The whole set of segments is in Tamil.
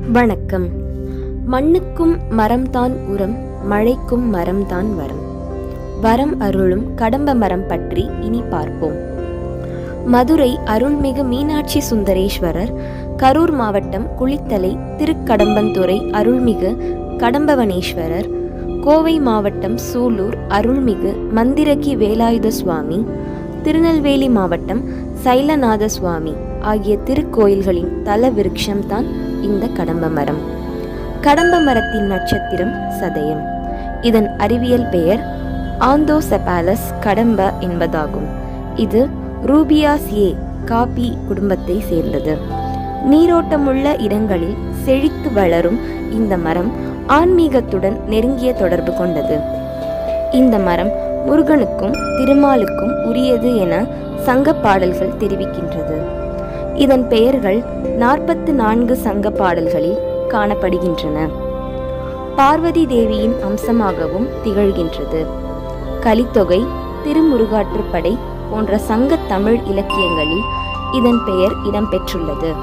வணக்கம் மண்ணுக்கும் மரம்தான் உரம் மழைக்கும் மரம்தான் வரம் வரம் அருளும் கடம்ப மரம் பற்றி இனி பார்ப்போம் மதுரை அருள்மிகு மீனாட்சி சுந்தரேஸ்வரர் கரூர் மாவட்டம் குளித்தலை திருக்கடம்பந்துறை அருள்மிகு கடம்பவனேஸ்வரர் கோவை மாவட்டம் சூலூர் அருள்மிகு மந்திரகி வேலாயுத சுவாமி திருநெல்வேலி மாவட்டம் சைலநாத சுவாமி ஆகிய திருக்கோயில்களின் தல விருட்சம்தான் இந்த கடம்ப மரம் கடம்ப மரத்தின் நட்சத்திரம் சதயம் இதன் அறிவியல் பெயர் ஆந்தோசெபாலஸ் கடம்ப என்பதாகும் இது ரூபியாசியே காபி குடும்பத்தை சேர்ந்தது நீரோட்டமுள்ள இடங்களில் செழித்து வளரும் இந்த மரம் ஆன்மீகத்துடன் நெருங்கிய தொடர்பு கொண்டது இந்த மரம் முருகனுக்கும் திருமாலுக்கும் உரியது என சங்க பாடல்கள் தெரிவிக்கின்றது இதன் பெயர்கள் நாற்பத்து நான்கு சங்க பாடல்களில் காணப்படுகின்றன பார்வதி தேவியின் அம்சமாகவும் திகழ்கின்றது கலித்தொகை திருமுருகாற்றுப்படை போன்ற சங்க தமிழ் இலக்கியங்களில் இதன் பெயர் இடம்பெற்றுள்ளது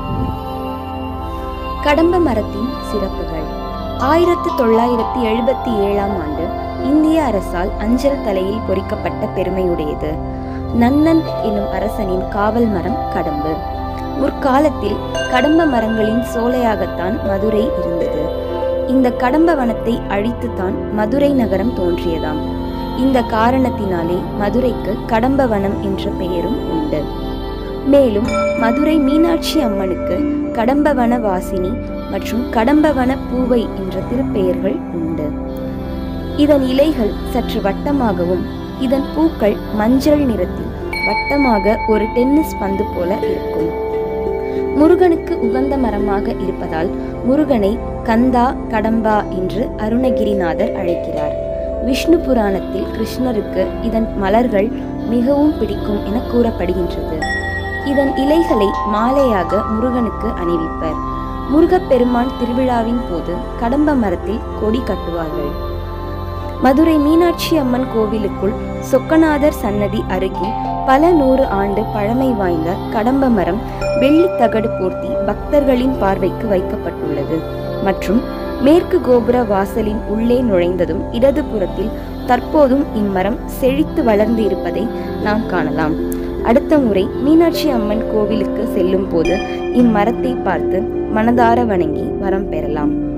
கடம்ப மரத்தின் சிறப்புகள் ஆயிரத்து தொள்ளாயிரத்தி எழுபத்தி ஏழாம் ஆண்டு இந்திய அரசால் அஞ்சல் தலையில் பொறிக்கப்பட்ட பெருமையுடையது நன்னன் எனும் அரசனின் காவல் மரம் கடம்பு முற்காலத்தில் கடம்ப மரங்களின் சோலையாகத்தான் மதுரை இருந்தது இந்த கடம்ப வனத்தை அழித்துத்தான் மதுரை நகரம் தோன்றியதாம் இந்த காரணத்தினாலே மதுரைக்கு கடம்ப வனம் என்ற பெயரும் உண்டு மேலும் மதுரை மீனாட்சி அம்மனுக்கு கடம்பவன வாசினி மற்றும் கடம்பவன பூவை என்ற திருப்பெயர்கள் உண்டு இதன் இலைகள் சற்று வட்டமாகவும் இதன் பூக்கள் மஞ்சள் நிறத்தில் வட்டமாக ஒரு டென்னிஸ் பந்து போல இருக்கும் முருகனுக்கு உகந்த மரமாக இருப்பதால் முருகனை கந்தா கடம்பா என்று அருணகிரிநாதர் அழைக்கிறார் விஷ்ணு புராணத்தில் கிருஷ்ணருக்கு இதன் மலர்கள் மிகவும் பிடிக்கும் என கூறப்படுகின்றது இதன் இலைகளை மாலையாக முருகனுக்கு அணிவிப்பர் முருகப்பெருமான் திருவிழாவின் போது கடம்ப மரத்தில் கொடி கட்டுவார்கள் மதுரை மீனாட்சி அம்மன் கோவிலுக்குள் சொக்கநாதர் சன்னதி அருகில் பல நூறு ஆண்டு பழமை வாய்ந்த கடம்ப மரம் வெள்ளி தகடு போர்த்தி பக்தர்களின் பார்வைக்கு வைக்கப்பட்டுள்ளது மற்றும் மேற்கு கோபுர வாசலின் உள்ளே நுழைந்ததும் இடதுபுறத்தில் தற்போதும் இம்மரம் செழித்து வளர்ந்து இருப்பதை நாம் காணலாம் அடுத்த முறை மீனாட்சி அம்மன் கோவிலுக்கு செல்லும் போது இம்மரத்தை பார்த்து மனதார வணங்கி வரம் பெறலாம்